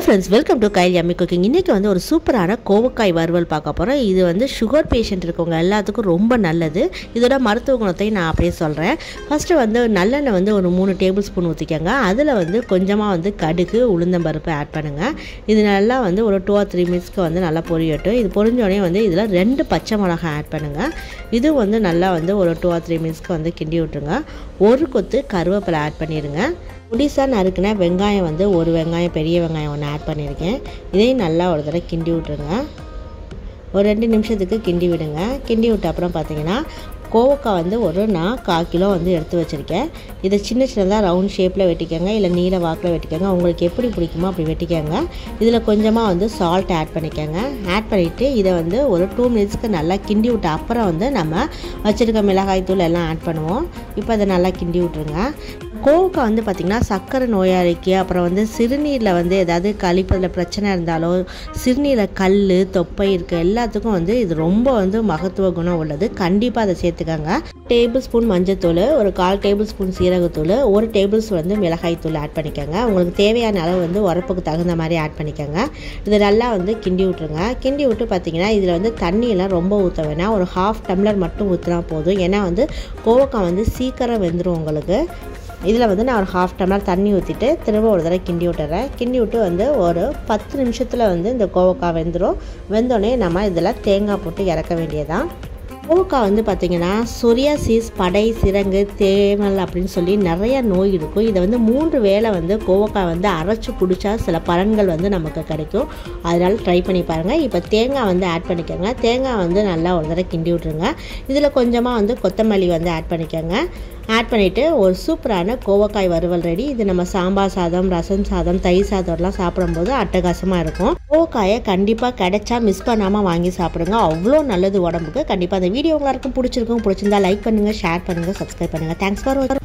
friends welcome to Kyle yummy cooking இன்றைக்கி வந்து ஒரு சூப்பரான கோவக்காய் வறுவல் பார்க்க போகிறோம் இது வந்து சுகர் பேஷண்ட் இருக்கவங்க எல்லாத்துக்கும் ரொம்ப நல்லது இதோட மருத்துவ குணத்தையும் நான் அப்படியே சொல்கிறேன் ஃபஸ்ட்டு வந்து நல்லெண்ணெய் வந்து ஒரு மூணு டேபிள் ஸ்பூன் ஊற்றிக்கோங்க அதில் வந்து கொஞ்சமாக வந்து கடுகு உளுந்தம்பருப்பு ஆட் பண்ணுங்கள் இது நல்லா வந்து ஒரு டூ ஆர் த்ரீ மினிட்ஸ்க்கு வந்து நல்லா பொரியட்டும் இது பொரிஞ்சோடனே வந்து இதில் ரெண்டு பச்சை மிளகாய் ஆட் பண்ணுங்கள் இது வந்து நல்லா வந்து ஒரு டூ ஆர் த்ரீ மினிட்ஸ்க்கு வந்து கிண்டி விட்ருங்க ஒரு கொத்து கருவேப்பிலை ஆட் பண்ணிடுங்க புடிசாக நறுக்குன வெங்காயம் வந்து ஒரு வெங்காயம் பெரிய வெங்காயம் ஒன்று ஆட் பண்ணியிருக்கேன் இதையும் நல்லா ஒரு தடவை கிண்டி விட்ருங்க ஒரு ரெண்டு நிமிஷத்துக்கு கிண்டி விடுங்க கிண்டி விட்ட அப்புறம் பார்த்தீங்கன்னா கோவக்காய் வந்து ஒரு நான் கால் கிலோ வந்து எடுத்து வச்சுருக்கேன் இதை சின்ன சின்னதாக ரவுண்ட் ஷேப்பில் வெட்டிக்கோங்க இல்லை நீல வாக்கில் வெட்டிக்கோங்க உங்களுக்கு எப்படி பிடிக்குமோ அப்படி வெட்டிக்கோங்க இதில் கொஞ்சமாக வந்து சால்ட் ஆட் பண்ணிக்கோங்க ஆட் பண்ணிவிட்டு இதை வந்து ஒரு டூ மினிட்ஸ்க்கு நல்லா கிண்டி விட்ட அப்புறம் வந்து நம்ம வச்சுருக்க மிளகாய் தூள் எல்லாம் ஆட் பண்ணுவோம் இப்போ அதை நல்லா கிண்டி விட்ருங்க கோவக்காய் வந்து பார்த்திங்கன்னா சர்க்கரை நோயாளிக்கு அப்புறம் வந்து சிறுநீரில் வந்து ஏதாவது கழிப்பதில் பிரச்சனை இருந்தாலோ சிறுநீரில் கல் தொப்பை இருக்க எல்லாத்துக்கும் வந்து இது ரொம்ப வந்து மகத்துவ குணம் உள்ளது கண்டிப்பாக அதை சேர்த்துக்கோங்க டேபிள் ஸ்பூன் மஞ்சத்தூள் ஒரு கால் டேபிள் ஸ்பூன் சீரகத்தூள் ஒரு டேபிள் ஸ்பூன் வந்து மிளகாய் தூள் ஆட் பண்ணிக்கோங்க உங்களுக்கு தேவையான அளவு வந்து உரப்புக்கு தகுந்த மாதிரி ஆட் பண்ணிக்கோங்க இது நல்லா வந்து கிண்டி விட்ருங்க கிண்டி விட்டு பார்த்தீங்கன்னா இதில் வந்து தண்ணியெல்லாம் ரொம்ப ஊற்ற வேணாம் ஒரு ஹாஃப் டம்ளர் மட்டும் ஊற்றினா போதும் ஏன்னா வந்து கோவக்காய் வந்து சீக்கிரம் வெந்துடும் உங்களுக்கு இதில் வந்து நான் ஒரு ஹாஃப் டம்ளர் தண்ணி ஊற்றிட்டு திரும்ப ஒரு தடவை கிண்டி விட்டுறேன் கிண்டி விட்டு வந்து ஒரு பத்து நிமிஷத்தில் வந்து இந்த கோவக்காய் வெந்துடும் வெந்தோடனே நம்ம இதில் தேங்காய் போட்டு இறக்க வேண்டியதான் கோவக்காய் வந்து பார்த்திங்கன்னா சொரியாசிஸ் படை சிரங்கு தேமல் அப்படின்னு சொல்லி நிறைய நோய் இருக்கும் இதை வந்து மூன்று வேளை வந்து கோவக்காய் வந்து அரைச்சி குடித்தா சில பலன்கள் வந்து நமக்கு கிடைக்கும் அதனால் ட்ரை பண்ணி பாருங்கள் இப்போ தேங்காய் வந்து ஆட் பண்ணிக்கோங்க தேங்காய் வந்து நல்லா ஒரு தடவை கிண்டி விட்ருங்க இதில் கொஞ்சமாக வந்து கொத்தமல்லி வந்து ஆட் பண்ணிக்கோங்க ஆட் பண்ணிவிட்டு ஒரு சூப்பரான கோவக்காய் வறுவல் ரெடி இது நம்ம சாம்பார் சாதம் ரசம் சாதம் தயிர் சாதம்லாம் சாப்பிடும்போது அட்டகாசமாக இருக்கும் கோவக்காயை கண்டிப்பாக கிடைச்சா மிஸ் பண்ணாமல் வாங்கி சாப்பிடுங்க அவ்வளோ நல்லது உடம்புக்கு கண்டிப்பாக அந்த வீடியோ எல்லாருக்கும் பிடிச்சிருக்கும் பிடிச்சிருந்தா லைக் பண்ணுங்கள் ஷேர் பண்ணுங்கள் சப்ஸ்கிரைப் பண்ணுங்கள் தேங்க்ஸ் ஃபார்